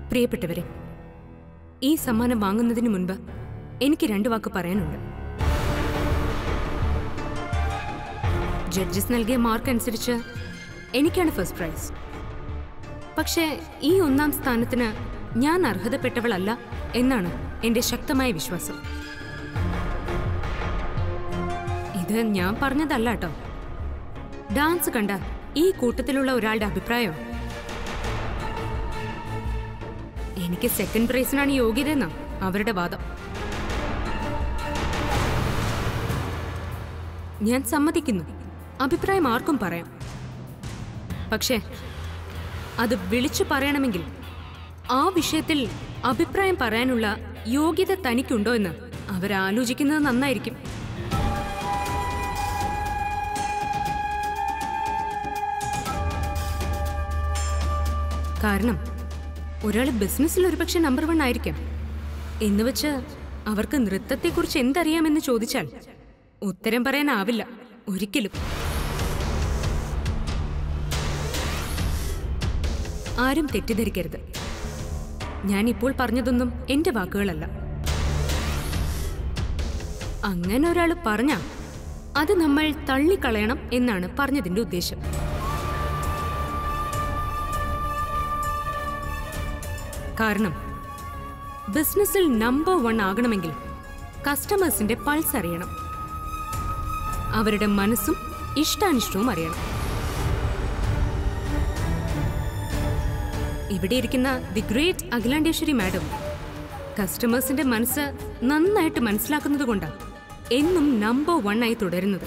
പ്രിയപ്പെട്ടവരെ ഈ സമ്മാനം വാങ്ങുന്നതിന് മുൻപ് എനിക്ക് രണ്ട് വാക്ക് പറയാനുണ്ട് ജഡ്ജസ് നൽകിയ മാർക്ക് അനുസരിച്ച് എനിക്കാണ് ഫസ്റ്റ് പ്രൈസ് പക്ഷേ ഈ ഒന്നാം സ്ഥാനത്തിന് ഞാൻ അർഹതപ്പെട്ടവളല്ല എന്നാണ് എന്റെ ശക്തമായ വിശ്വാസം ഇത് ഞാൻ പറഞ്ഞതല്ല കേട്ടോ ഡാൻസ് കണ്ട ഈ കൂട്ടത്തിലുള്ള ഒരാളുടെ അഭിപ്രായം എനിക്ക് സെക്കൻഡ് പ്രൈസിനാണ് യോഗ്യതയെന്നാ അവരുടെ വാദം ഞാൻ സമ്മതിക്കുന്നു അഭിപ്രായം ആർക്കും പറയാം പക്ഷേ അത് വിളിച്ചു പറയണമെങ്കിൽ ആ വിഷയത്തിൽ അഭിപ്രായം പറയാനുള്ള യോഗ്യത തനിക്കുണ്ടോ എന്ന് അവരാലോചിക്കുന്നത് നന്നായിരിക്കും കാരണം ഒരാൾ ബിസിനസ്സിൽ ഒരുപക്ഷെ നമ്പർ വൺ ആയിരിക്കാം എന്ന് വെച്ച് അവർക്ക് നൃത്തത്തെക്കുറിച്ച് എന്തറിയാമെന്ന് ചോദിച്ചാൽ ഉത്തരം പറയാനാവില്ല ഒരിക്കലും ആരും തെറ്റിദ്ധരിക്കരുത് ഞാൻ ഇപ്പോൾ പറഞ്ഞതൊന്നും എന്റെ വാക്കുകളല്ല അങ്ങനെ ഒരാൾ പറഞ്ഞ അത് നമ്മൾ തള്ളിക്കളയണം എന്നാണ് പറഞ്ഞതിന്റെ ഉദ്ദേശം കാരണം ബിസിനസ്സിൽ നമ്പർ വൺ ആകണമെങ്കിൽ കസ്റ്റമേഴ്സിന്റെ പൾസ് അറിയണം അവരുടെ മനസ്സും ഇഷ്ടാനിഷ്ടവും അറിയണം ഇവിടെ ഇരിക്കുന്ന ദി ഗ്രേറ്റ് അഖിലാണ്ടേശ്വരി മാഡം കസ്റ്റമേഴ്സിന്റെ മനസ്സ് നന്നായിട്ട് മനസ്സിലാക്കുന്നത് കൊണ്ടാണ് എന്നും നമ്പർ വൺ ആയി തുടരുന്നത്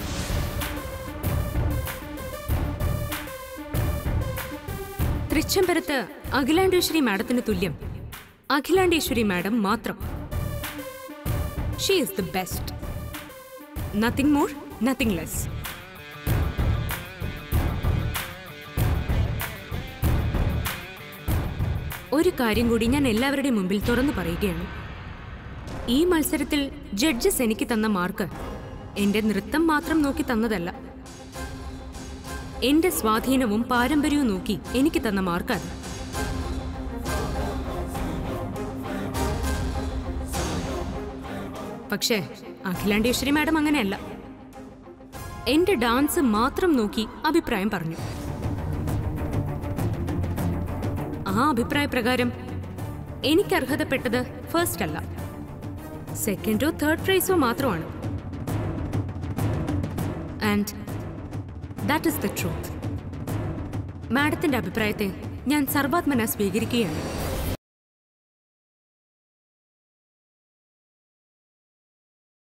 തൃച്ചംബരത്ത് അഖിലാണ്ടേശ്വരി മാഡത്തിന് തുല്യം അഖിലാണ്ടേശ്വരി മാഡം മാത്രം she is the best nothing more nothing less ഒരു കാര്യം കൂടി ഞാൻ എല്ലാവരുടെയും മുമ്പിൽ തുറന്നു പറയുകയാണ് ഈ മത്സരത്തിൽ ജഡ്ജസ് എനിക്ക് തന്ന മാർക്ക് എന്റെ നൃത്തം മാത്രം നോക്കി തന്നതല്ല എന്റെ സ്വാധീനവും പാരമ്പര്യവും നോക്കി എനിക്ക് തന്ന മാർക്ക് അത് പക്ഷേ അഖിലാണ്ടേശ്വരി മാഡം അങ്ങനെയല്ല എന്റെ ഡാൻസ് മാത്രം നോക്കി അഭിപ്രായം പറഞ്ഞു ആ അഭിപ്രായ പ്രകാരം എനിക്ക് അർഹതപ്പെട്ടത് ഫസ്റ്റ് അല്ല സെക്കൻഡോ തേർഡ് പ്രൈസോ മാത്രമാണ് and that is the truth മാഡത്തിന്റെ അഭിപ്രായത്തെ ഞാൻ സർവാത്മന സ്വീകരിക്കുകയാണ്